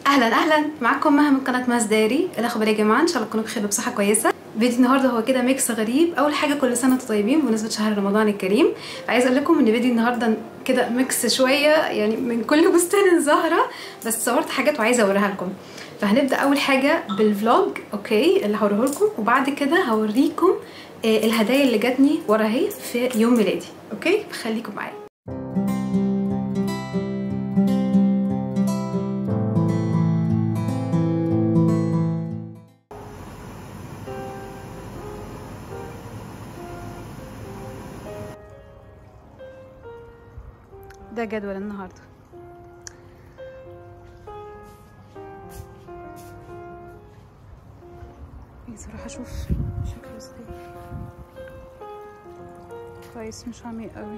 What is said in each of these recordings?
اهلا اهلا معاكم مها من قناه ماس داري إيه الاخبار يا جماعه ان شاء الله تكونوا بخير وبصحه كويسه فيديو النهارده هو كده ميكس غريب اول حاجه كل سنه وانتم طيبين بمناسبه شهر رمضان الكريم عايز اقول لكم ان فيديو النهارده كده ميكس شويه يعني من كل بستان زهره بس صورت حاجات وعايزه اوريها لكم فهنبدا اول حاجه بالفلوج اوكي اللي هوريه لكم وبعد كده هوريكم آه، الهدايا اللي جاتني ورا اهي في يوم ميلادي اوكي فخليكم معايا ده جدول النهارده عايزة اروح اشوف شكله ازاي كويس مش عميق قوي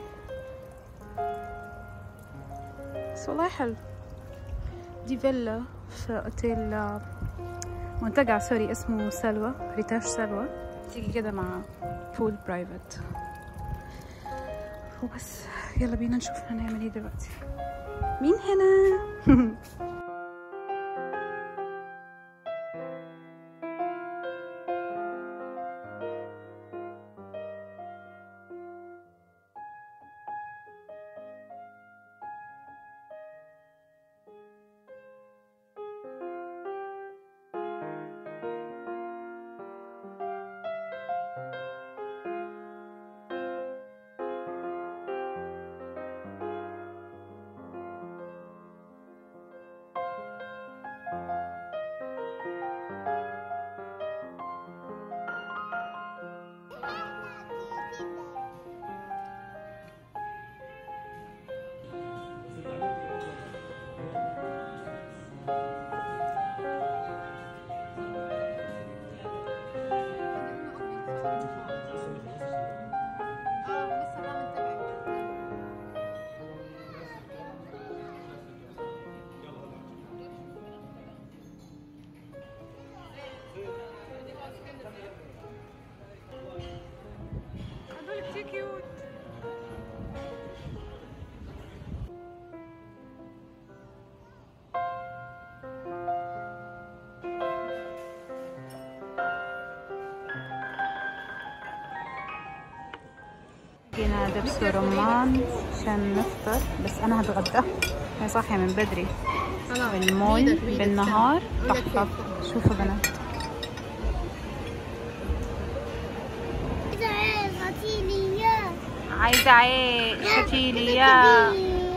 بس والله حلو دي فيلا في اوتيل آه، منتجع سوري اسمه سلوى ريتاش سلوى تيجي كده مع بول برايفت وبس يلا بينا نشوف هنعمل ايه دلوقتي مين هنا هدول كتير كيوت جينا دبس ورمان عشان نفطر بس انا هتغدى هي صاحية من بدري بالمول بالنهار تحفة شوفوا بنات عايزة عيش شتيلي يا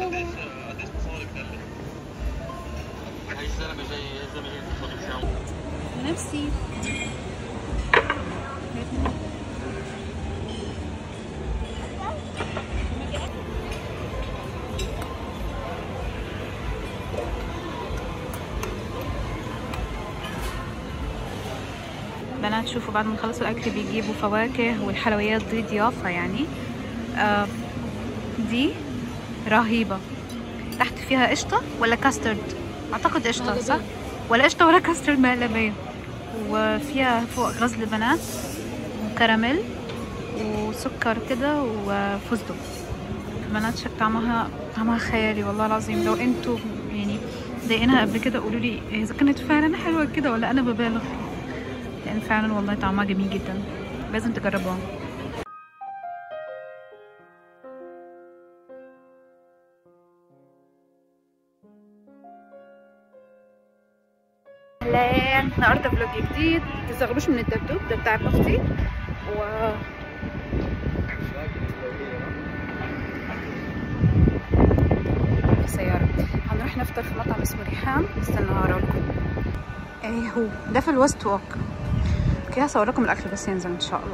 نفسي بنات شوفوا بعد ما يخلصوا الاكل بيجيبوا فواكه والحلويات دي ضيافه يعني آه دي رهيبه تحت فيها قشطه ولا كاسترد اعتقد قشطه صح ولا قشطه ولا كاسترد مقلبيه وفيها فوق غزل بنات وكراميل وسكر كده وفستق بنات شك طعمها طعمها خيالي والله العظيم لو انتوا يعني ضايقينها قبل كده قولوا لي اذا كانت فعلا حلوه كده ولا انا ببالغ لان فعلا والله طعمها جميل جدا لازم تجربوها اهلا النهارده فلوج جديد متستغربوش من الدبدوب ده بتاع اختي و في سيارة هنروح نفطر في مطعم اسمه ريحان استنى هوريلكم ايه هو ده في الوست ووك اوكي هصور لكم الاكل بس ينزل ان شاء الله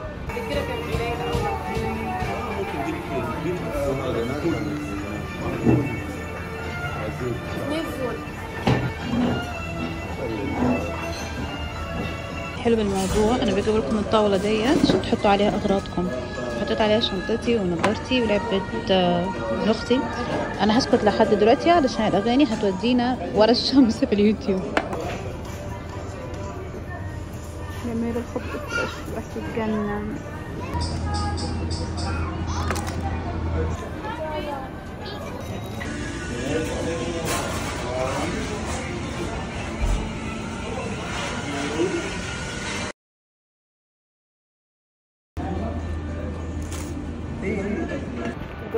حلو بالموضوع انا بجيب لكم الطاوله ديت عشان تحطوا عليها اغراضكم حطيت عليها شنطتي ونضارتي ولعبه آه، ابن اختي انا هسكت لحد دلوقتي علشان الاغاني هتودينا ورا الشمس في اليوتيوب جميل الخبز الفريش راح تتجنن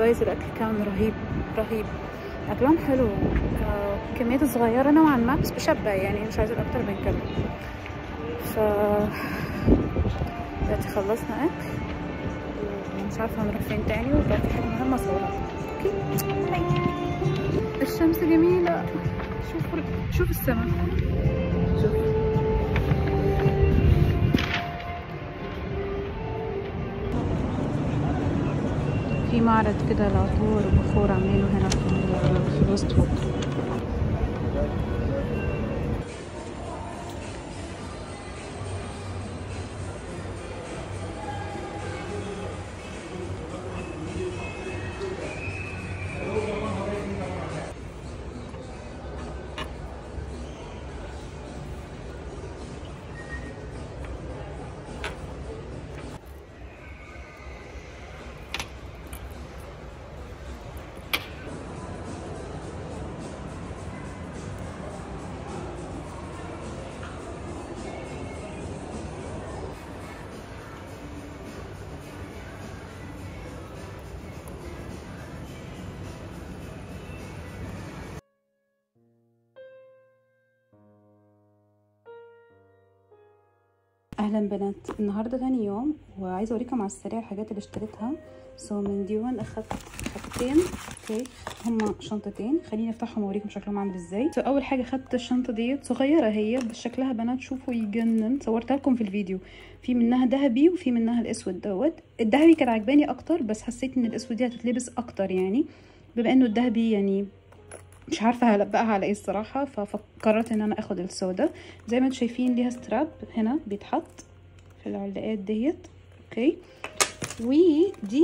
جايز الاكل كان رهيب رهيب اكلهم حلو آه، كميات صغيرة نوعا ما بس بشبع يعني مش عايزين اكتر من كده ف دلوقتي خلصنا اكل ومش عارفة هنروح فين تاني ودلوقتي حاجة مهمة اصورها اوكي باي الشمس جميلة شوفوا شوف السماء شوف في معرض كده لعطور وبخور عاملينه هنا في ال- في الوست فوق اهلا بنات النهارده تاني يوم وعايزه اوريكم على السريع الحاجات اللي اشتريتها سو من ديون اخدت حاجتين اوكي هما شنطتين خليني افتحهم واوريكم شكلهم عامل ازاي سو اول حاجه خدت الشنطه ديت صغيره هي بس شكلها بنات شوفوا يجنن صورتها لكم في الفيديو في منها ذهبي وفي منها الاسود دوت الذهبي كان عجباني اكتر بس حسيت ان الاسود دي هتتلبس اكتر يعني بما انه الذهبي يعني مش عارفه هلبقها على ايه الصراحه فقررت ان انا اخد السودا زي ما انتم شايفين ليها ستراب هنا بيتحط في العلاقات ديت اوكي ودي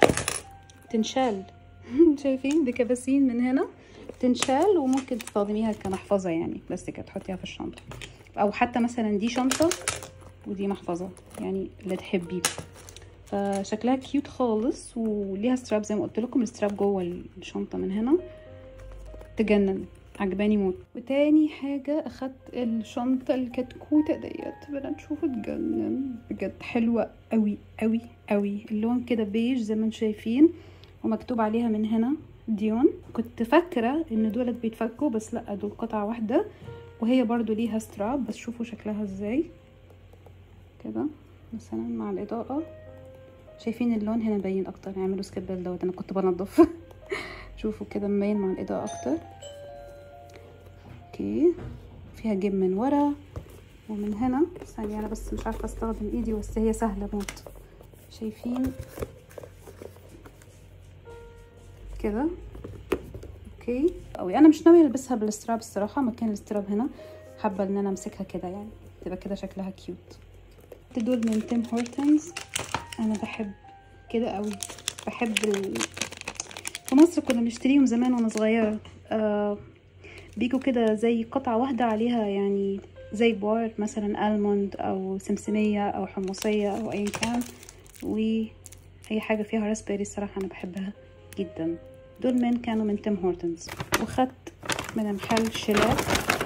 تنشال شايفين دي كباسين من هنا تنشال وممكن تستخدميها كمحفظه يعني بس كده تحطيها في الشنطه او حتى مثلا دي شنطه ودي محفظه يعني اللي تحبيه فشكلها كيوت خالص وليها ستراب زي ما قلت لكم الستراب جوه الشنطه من هنا تجنن عجباني موت وتاني حاجة اخدت الشنطة الكتكوتة ديت بنات شوفوا تجنن بجد حلوة قوي قوي قوي اللون كده بيج زي ما انتم شايفين ومكتوب عليها من هنا ديون كنت فاكرة ان دولت بيتفكوا بس لا دول قطعة واحدة وهي برضو ليها ستراب بس شوفوا شكلها ازاي كده مثلا مع الاضاءة شايفين اللون هنا باين اكتر يعملوا سكيب دوت انا كنت بنضف شوفوا كده مبين مع الاضاءة اكتر اوكي فيها جيب من ورا ومن هنا ثانية انا بس مش عارفة استخدم ايدي بس هي سهلة موت شايفين كده اوكي اوي انا مش ناوية البسها بالاستراب الصراحة مكان الاستراب هنا حابة ان انا امسكها كده يعني تبقى كده شكلها كيوت دول من تيم هورتنز انا بحب كده قوي بحب ال... في مصر كنا بنشتريهم زمان وانا صغيرة آه بيجوا كده زي قطعة واحدة عليها يعني زي بوار مثلا الموند او سمسمية او حمصية او ايا كان واي حاجة فيها راسبيري الصراحة انا بحبها جدا دول من كانوا من تيم هورتنز وخدت من محل شيلات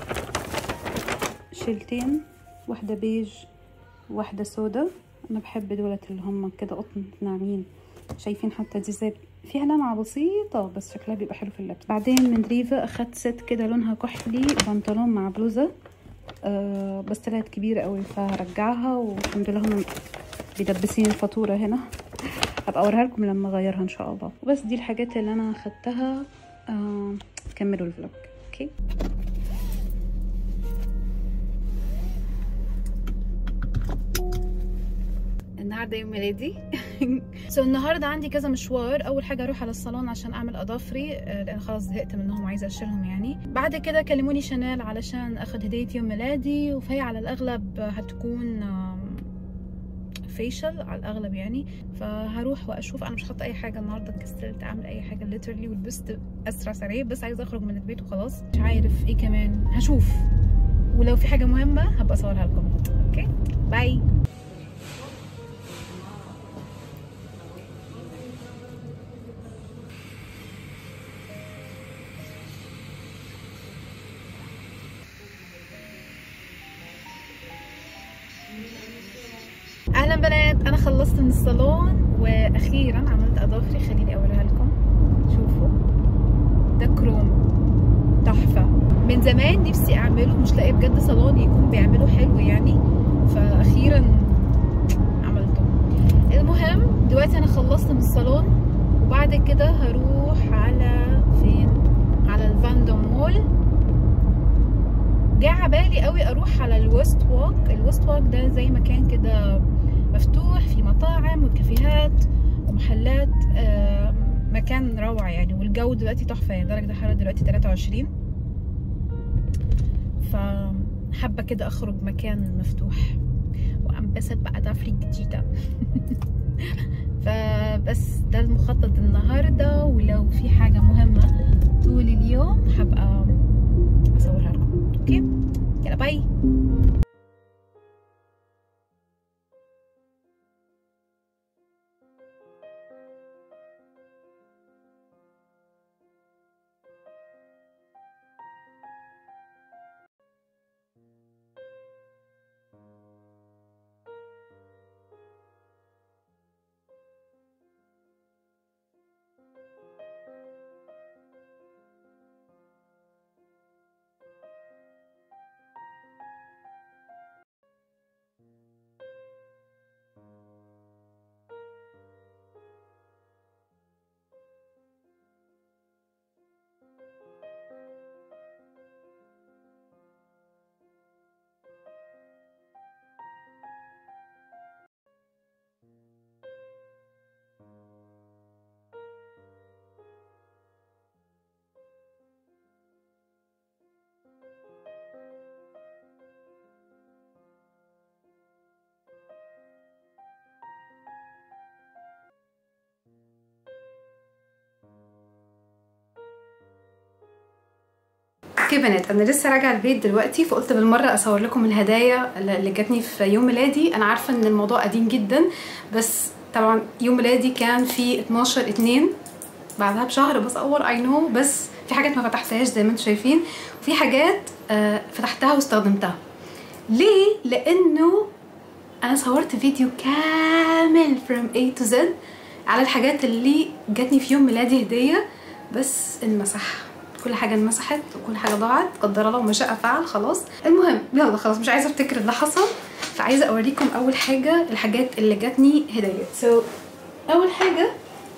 شيلتين واحدة بيج واحدة سودا انا بحب دولت اللي هم كده قطن ناعمين شايفين حتى دي زي فيها لمعة بسيطة بس شكلها بيبقى حلو في اللبس بعدين من ريفا اخدت ست كده لونها كحلي بنطلون مع بلوزة آه بس طلعت كبيرة قوي فهرجعها والحمد لله هم بيدبسين الفاتورة هنا هبقى اوريها لكم لما اغيرها ان شاء الله وبس دي الحاجات اللي انا اخدتها آه كملوا الفلوج اوكي النهارده يوم ميلادي سو so, النهارده عندي كذا مشوار اول حاجه اروح على الصالون عشان اعمل اظافري لان خلاص زهقت منهم وعايزه اشيلهم يعني بعد كده كلموني شانيل علشان اخد هديه يوم ميلادي فهي على الاغلب هتكون فيشل على الاغلب يعني فهروح واشوف انا مش حاطه اي حاجه النهارده كسلت اعمل اي حاجه ليترلي ولبست اسرع سريع بس عايزه اخرج من البيت وخلاص مش عارف ايه كمان هشوف ولو في حاجه مهمه هبقى اصورها لكم اوكي باي اهلا بنات انا خلصت من الصالون واخيرا عملت اظافري خليني اوريها لكم ده كروم تحفه من زمان نفسي اعمله مش لاقي بجد صالون يكون بيعمله حلو يعني فاخيرا عملته المهم دلوقتي انا خلصت من الصالون وبعد كده هروح على فين على الفاندوم مول جه عبالي قوي اروح على الويست ووك الويست ووك ده زي مكان كده مفتوح في مطاعم وكافيهات ومحلات آه مكان روعة يعني والجو دلوقتي تحفة يعني درجة الحرارة دلوقتي 23 فحابة كده أخرج مكان مفتوح وأنبسط بقى طفري جديدة فبس ده المخطط النهاردة ولو في حاجة مهمة طول اليوم هبقى أصورها لكم أوكي يلا باي اوكي بنات انا لسه راجعه البيت دلوقتي فقلت بالمره اصور لكم الهدايا اللي جاتني في يوم ميلادي انا عارفه ان الموضوع قديم جدا بس طبعا يوم ميلادي كان في 12 2 بعدها بشهر بصور اي نو بس في حاجات ما فتحتهاش زي ما انتم شايفين وفي حاجات آه فتحتها واستخدمتها ليه لانه انا صورت فيديو كامل from A to Z على الحاجات اللي جاتني في يوم ميلادي هديه بس انمسح كل حاجه انمسحت وكل حاجه ضاعت قدر الله وما شاء فعل خلاص المهم يلا خلاص مش عايزه افتكر اللي حصل فعايزه اوريكم اول حاجه الحاجات اللي جاتني هديه سو so, اول حاجه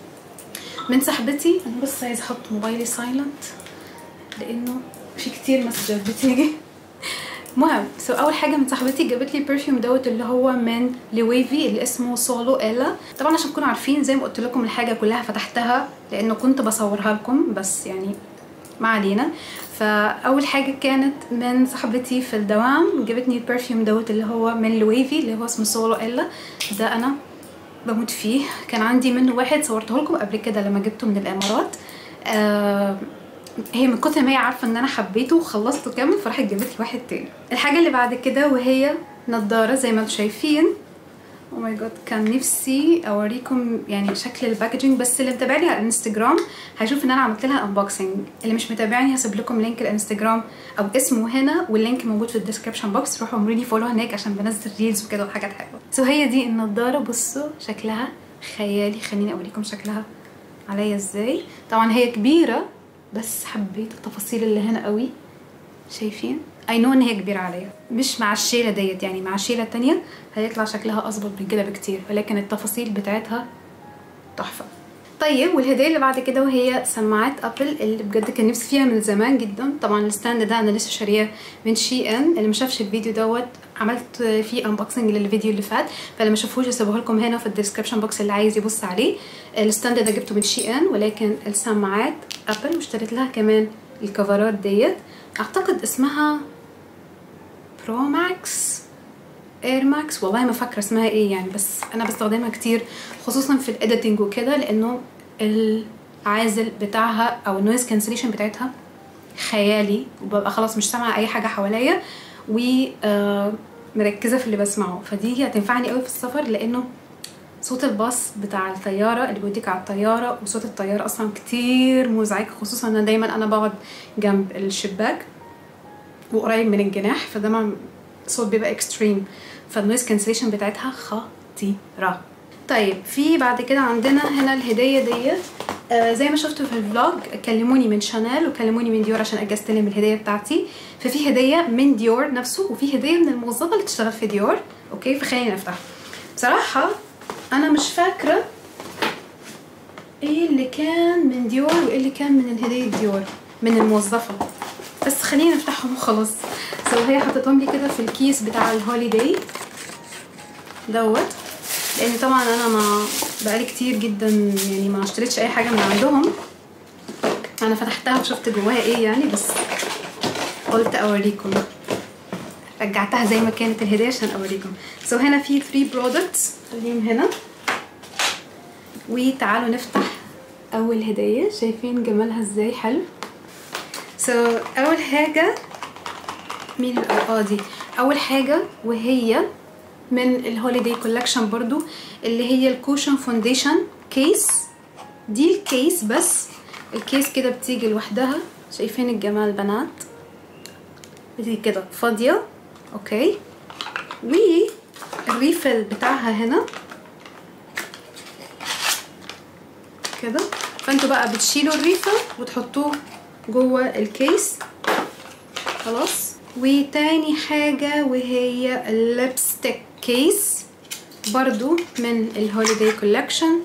من صاحبتي انا بس عايزه احط موبايلي سايلنت لانه في كتير مسجات بتيجي مهم سو so, اول حاجه من صاحبتي جابت لي برفيوم دوت اللي هو من لويفي اللي اسمه سولو الا طبعا عشان تكونوا عارفين زي ما قلت لكم الحاجه كلها فتحتها لانه كنت بصورها لكم بس يعني ما علينا فاول حاجه كانت من صاحبتي في الدوام جابتني البرفيوم دوت اللي هو من لويفي اللي هو اسمه سولو الا ده انا بموت فيه كان عندي منه واحد صورته لكم قبل كده لما جبته من الامارات آه هي من كتر ما هي عارفه ان انا حبيته وخلصته كامل فراحت جابت لي واحد تاني الحاجه اللي بعد كده وهي نضاره زي ما انتم شايفين او ماي جاد كان نفسي اوريكم يعني شكل الباكجينج بس اللي متابعني على الانستجرام هيشوف ان انا عملت لها انبوكسنج اللي مش متابعني هسيب لكم لينك الانستجرام او اسمه هنا واللينك موجود في الديسكربشن بوكس روحوا اعملوا لي فولو هناك عشان بنزل ريلز وكده وحاجات حلوه سو هي دي النضاره بصوا شكلها خيالي خليني اوريكم شكلها عليا ازاي طبعا هي كبيره بس حبيت التفاصيل اللي هنا قوي شايفين اي نو ان هي كبيره عليا مش مع الشيله ديت يعني مع الشيله التانية هيطلع شكلها اظبط من كده بكتير ولكن التفاصيل بتاعتها تحفه طيب والهديه اللي بعد كده وهي سماعات ابل اللي بجد كان نفسي فيها من زمان جدا طبعا الستاند ده انا لسه شارياه من شي ان اللي ما شافش الفيديو دوت عملت فيه انبوكسنج للفيديو اللي فات فلما شافوش هسيبه لكم هنا في الديسكربشن بوكس اللي عايز يبص عليه الستاند ده جبته من شي ان ولكن السماعات ابل واشتريت لها كمان الكفرات ديت اعتقد اسمها برو ماكس اير ماكس والله ما فاكره اسمها ايه يعني بس انا بستخدمها كتير خصوصا في الايديتنج وكده لانه العازل بتاعها او النويز كانسليشن بتاعتها خيالي وببقى خلاص مش سامعه اي حاجه حواليا و مركزه في اللي بسمعه فدي هتنفعني قوي في السفر لانه صوت الباص بتاع الطياره اللي بيوديك على الطياره وصوت الطياره اصلا كتير مزعج خصوصا ان دايما انا بقعد جنب الشباك وقريب من الجناح فده الصوت بيبقى اكستريم فالنويز كانسليشن بتاعتها خطيره طيب في بعد كده عندنا هنا الهديه ديت آه زي ما شفتوا في الفلوج كلموني من شانيل وكلموني من ديور عشان اجي استلم الهديه بتاعتي ففي هديه من ديور نفسه وفي هديه من الموظفه اللي تشتغل في ديور اوكي فخلينا نفتح بصراحه انا مش فاكره ايه اللي كان من ديور وايه اللي كان من الهديه ديور من الموظفه بس خلينا نفتحهم وخلاص سو هي حطتهم لي كده في الكيس بتاع الهوليداي دوت لان طبعا انا ما بقالي كتير جدا يعني ما اشتريتش اي حاجه من عندهم انا فتحتها وشفت جواها ايه يعني بس قلت اوريكم رجعتها زي ما كانت الهديه عشان اوريكم سو so هنا في 3 برودكتس خليهم هنا وتعالوا نفتح اول هديه شايفين جمالها ازاي حلو سو so, اول حاجه مين اه دي اول حاجه وهي من الهوليداي كولكشن برضو اللي هي الكوشن فونديشن كيس دي الكيس بس الكيس كده بتيجي لوحدها شايفين الجمال بنات بتيجي كده فاضيه اوكي والريفل بتاعها هنا كده فانتوا بقى بتشيلوا الريفل وتحطوه جوه الكيس خلاص وتاني حاجة وهي الليبستيك كيس برضو من الهوليداي كولكشن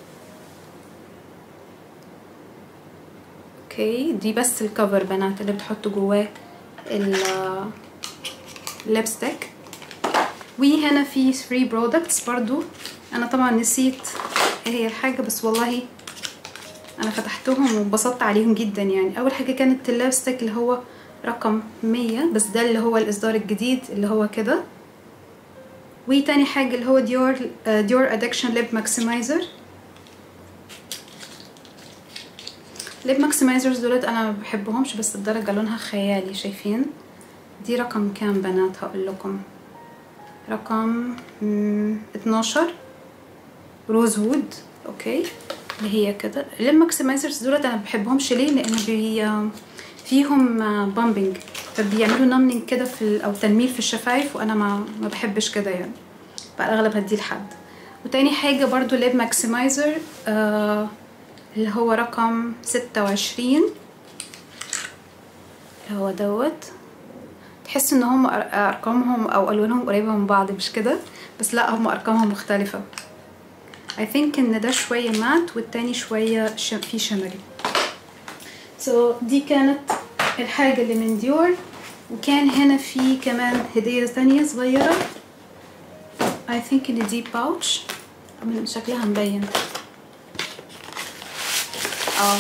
اوكي دي بس الكفر بنات اللي بتحطوا جواه الليبستيك وهنا في 3 برودكتس برضو انا طبعا نسيت ايه هي الحاجة بس والله انا فتحتهم وانبسطت عليهم جدا يعني اول حاجة كانت الليبستيك اللي هو رقم 100 بس ده اللي هو الاصدار الجديد اللي هو كده وتاني حاجة اللي هو ديور ديور ادكشن ليب ماكسمايزر ليب ماكسمايزرز دولت انا ما بحبهمش بس الدرجة لونها خيالي شايفين دي رقم كام بنات هقول لكم رقم 12 روز وود اوكي اللي هي كده الليب ماكسمايزرز دولت انا ما بحبهمش ليه لان بي فيهم بامبنج فبيعملوا نمنج كده في او تنميل في الشفايف وانا ما ما بحبش كده يعني فاغلب هديه لحد وتاني حاجه برضو ليب ماكسمايزر آه اللي هو رقم ستة وعشرين اللي هو دوت تحس ان هم ارقامهم او الوانهم قريبه من بعض مش كده بس لا هم ارقامهم مختلفه I think ان ده شويه مات والتاني شويه ش... في شمري سو so, دي كانت الحاجة اللي من ديور وكان هنا في كمان هدية ثانية صغيرة I think ان دي باوتش من شكلها مبين اه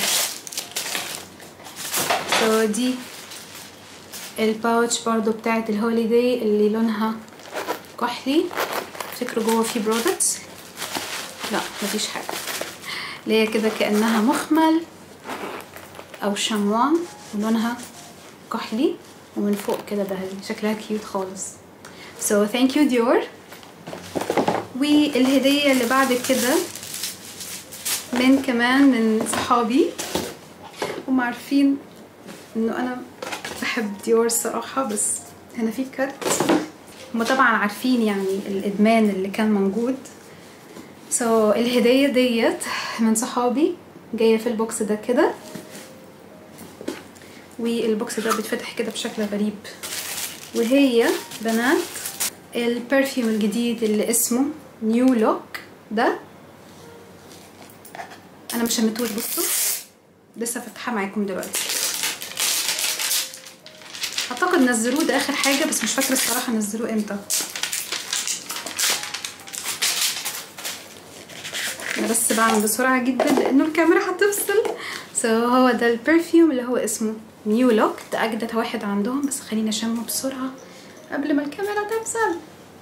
so دي الباوتش برضو بتاعت الهوليداي اللي لونها كحلي فكروا جوه في برودكتس لا مفيش حاجة اللي هي كده كأنها مخمل او شموان ولونها كحلي ومن فوق كده ذهبي شكلها كيوت خالص so thank you Dior والهدية اللي بعد كده من كمان من صحابي هم عارفين انه انا بحب ديور الصراحة بس هنا في كت هم طبعا عارفين يعني الادمان اللي كان موجود so الهدية ديت من صحابي جاية في البوكس ده كده والبوكس ده بيتفتح كده بشكل غريب وهي بنات البرفيوم الجديد اللي اسمه نيو لوك ده انا مش شميتوش بصوا لسه فاتحه معاكم دلوقتي اعتقد نزلوه ده اخر حاجه بس مش فاكره الصراحه نزلوه امتى انا بس بعمل بسرعه جدا لانه الكاميرا هتفصل سو so, هو ده البرفيوم اللي هو اسمه نيو لوك ده اجدد واحد عندهم بس خليني اشمه بسرعه قبل ما الكاميرا تفصل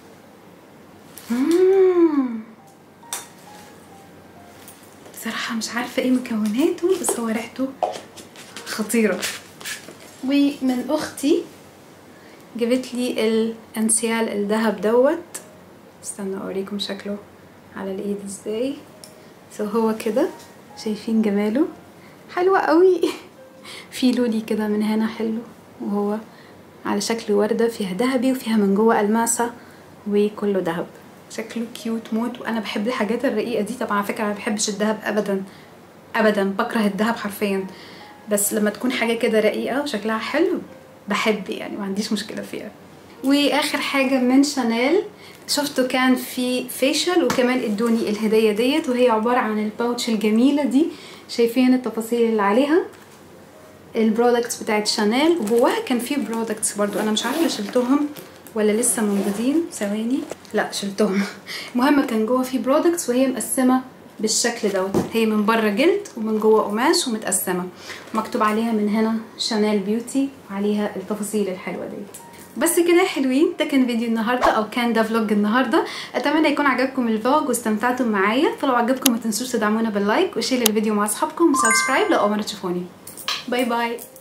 بصراحه مش عارفه ايه مكوناته بس هو ريحته خطيره ومن اختي جابت لي الانسيال الذهب دوت استنى اوريكم شكله على الايد ازاي سو هو كده شايفين جماله حلوة قوي في لولي كده من هنا حلو وهو على شكل وردة فيها ذهبي وفيها من جوه ألماسة وكله ذهب شكله كيوت موت وانا بحب الحاجات الرقيقة دي طبعا على فكرة ما بحبش الذهب ابدا ابدا بكره الذهب حرفيا بس لما تكون حاجه كده رقيقه وشكلها حلو بحب يعني ما عنديش مشكله فيها واخر حاجه من شانيل شفته كان في فيشل وكمان ادوني الهديه ديت وهي عباره عن الباوتش الجميله دي شايفين التفاصيل اللي عليها البرودكتس بتاعت شانيل وجواها كان في برودكتس برضو انا مش عارفه شلتهم ولا لسه موجودين ثواني لا شلتهم المهم كان جوه في برودكتس وهي مقسمه بالشكل دوت هي من بره جلد ومن جوه قماش ومتقسمه مكتوب عليها من هنا شانيل بيوتي وعليها التفاصيل الحلوه ديت بس كده يا حلوين ده كان فيديو النهارده او كان ده فلوج النهارده اتمنى يكون عجبكم الفلوج واستمتعتم معايا فلو عجبكم ما تنسوش تدعمونا باللايك وشير الفيديو مع اصحابكم وسبسكرايب لو اول مره تشوفوني باي باي